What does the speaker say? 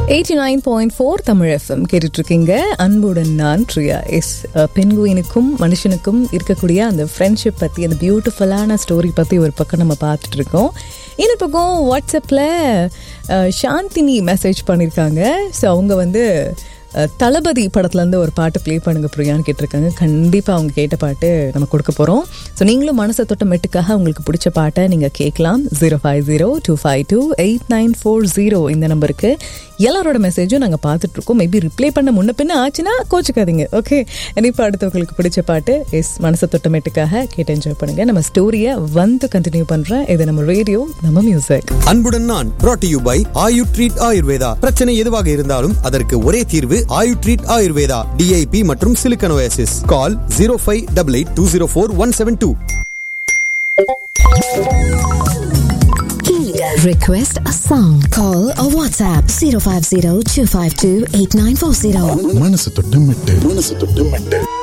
Eighty nine point four Tamil FM கேட்டுட்டு இருக்கீங்க அன்புடன் நான் ப்ரியா எஸ் பெண்குயினுக்கும் மனுஷனுக்கும் இருக்கக்கூடிய அந்த ஃப்ரெண்ட்ஷிப் பற்றி அந்த பியூட்டிஃபுல்லான ஸ்டோரி பற்றி ஒரு பக்கம் நம்ம பார்த்துட்டு இருக்கோம் இன்னொரு பக்கம் வாட்ஸ்அப்பில் சாந்தினி மெசேஜ் பண்ணியிருக்காங்க ஸோ அவங்க வந்து அஹ், தளபதி படத்துலேருந்து ஒரு பாட்டு ப்ளே பண்ணுங்க பிரியான்னு கேட்டிருக்காங்க கண்டிப்பாக அவங்க கேட்ட பாட்டு நம்ம கொடுக்க போகிறோம் ஸோ நீங்களும் மனசை தொட்ட மெட்டுக்காக உங்களுக்கு பிடிச்ச பாட்டை நீங்கள் கேட்கலாம் zero five zero two five two eight nine four zero இந்த நம்பருக்கு எல்லாரோட மெசேஜும் நாங்கள் பார்த்துட்ருக்கோம் மேபி ரிப்ளை பண்ண முன்ன பின்ன ஆச்சுன்னா கோச்சிக்காதீங்க ஓகே இப்போ அடுத்தவங்களுக்கு பிடிச்ச பாட்டு எஸ் மனசை தொட்ட மெட்டுக்காக கேட்டு என்ஜாய் பண்ணுங்கள் நம்ம ஸ்டோரியை வந்து கண்டினியூ பண்ணுறேன் இது நம்ம ரேடியோ நம்ம மியூசிக் அன்புடன் நான் brought to you by Ayu treat Ayurveda பிரச்சனை எதுவாக இருந்தாலும் அதற்கு ஒரே தீர்வு ஆயு ட்ரீட் ஆயுர்வேதா டிஐபி மற்றும் silicosis call zero five double eight two zero four one seven two Request a song. Call or WhatsApp 050 252 8940. மனசு தொட்டு மெட்டு மனசு தொட்டு மெட்டு